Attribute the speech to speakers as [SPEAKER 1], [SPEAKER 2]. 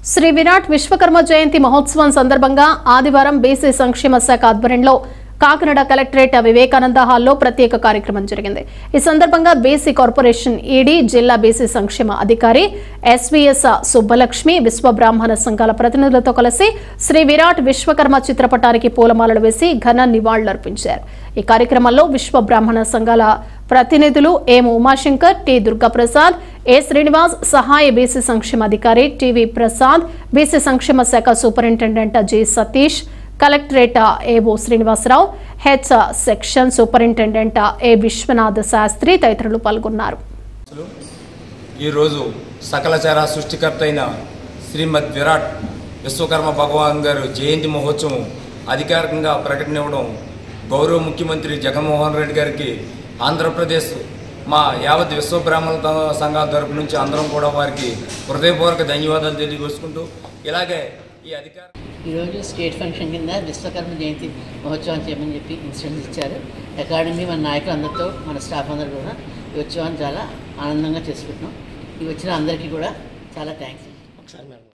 [SPEAKER 1] శ్రీ విరాట్ విశ్వకర్మ జయంతి మహోత్సవం సందర్భంగా ఆదివారం బీసీ సంక్షేమ శాఖ ఆధ్వర్యంలో కాకినాడ కలెక్టరేట్ వివేకానంద హాల్లో ప్రత్యేక కార్యక్రమం జరిగింది ఈ సందర్భంగా బీసీ కార్పొరేషన్ ఈడీ జిల్లా బీసీ సంక్షేమ అధికారి ఎస్వీఎస్ సుబ్బలక్ష్మి విశ్వ బ్రాహ్మణ సంఘాల ప్రతినిధులతో కలిసి శ్రీ విరాట్ విశ్వకర్మ చిత్రపటానికి పూలమాలలు వేసి ఘన నివాళులర్పించారు ఈ కార్యక్రమంలో విశ్వ బ్రాహ్మణ సంఘాల ప్రతినిధులు M Umashankar T Durgaprasad A Srinivas సహాయ బీసీ సంక్షేమ అధికారి టివి ప్రసాద్ బీసీ సంక్షేమ శాఖ superintendent G Satish collectorate AO Srinivasarao H section superintendent A Viswanath Sastri తదితరులు పాల్గొన్నారు
[SPEAKER 2] ఈరోజు సకలచర సృష్టికర్త అయిన శ్రీమద్ విరాట్ విశ్వకర్మ భగవాన్ గారు జయంతి మహోత్సవం అధికారికంగా ప్రకటన ఇవ్వడం గౌరవ ముఖ్యమంత్రి జగన్మోహన్ రెడ్డి గారికి ఆంధ్రప్రదేశ్ మా యావత్ విశ్వ బ్రాహ్మణ త- సంఘాల తరపు నుంచి అందరం కూడా వారికి హృదయపూర్వక ధన్యవాదాలు తెలియజేసుకుంటూ ఇలాగే ఈ అధికార
[SPEAKER 3] ఈరోజు స్టేట్ ఫంక్షన్ కింద విశ్వకర్మ జయంతి మహోత్సవం చేయమని చెప్పి ఇన్స్ట్రక్షన్స్ ఇచ్చారు అకాడమీ మన నాయకులందరితో మన స్టాఫ్ అందరూ కూడా ఈ ఉత్సవాన్ని చాలా ఆనందంగా చేసుకుంటున్నాం ఈ వచ్చిన అందరికీ కూడా చాలా థ్యాంక్స్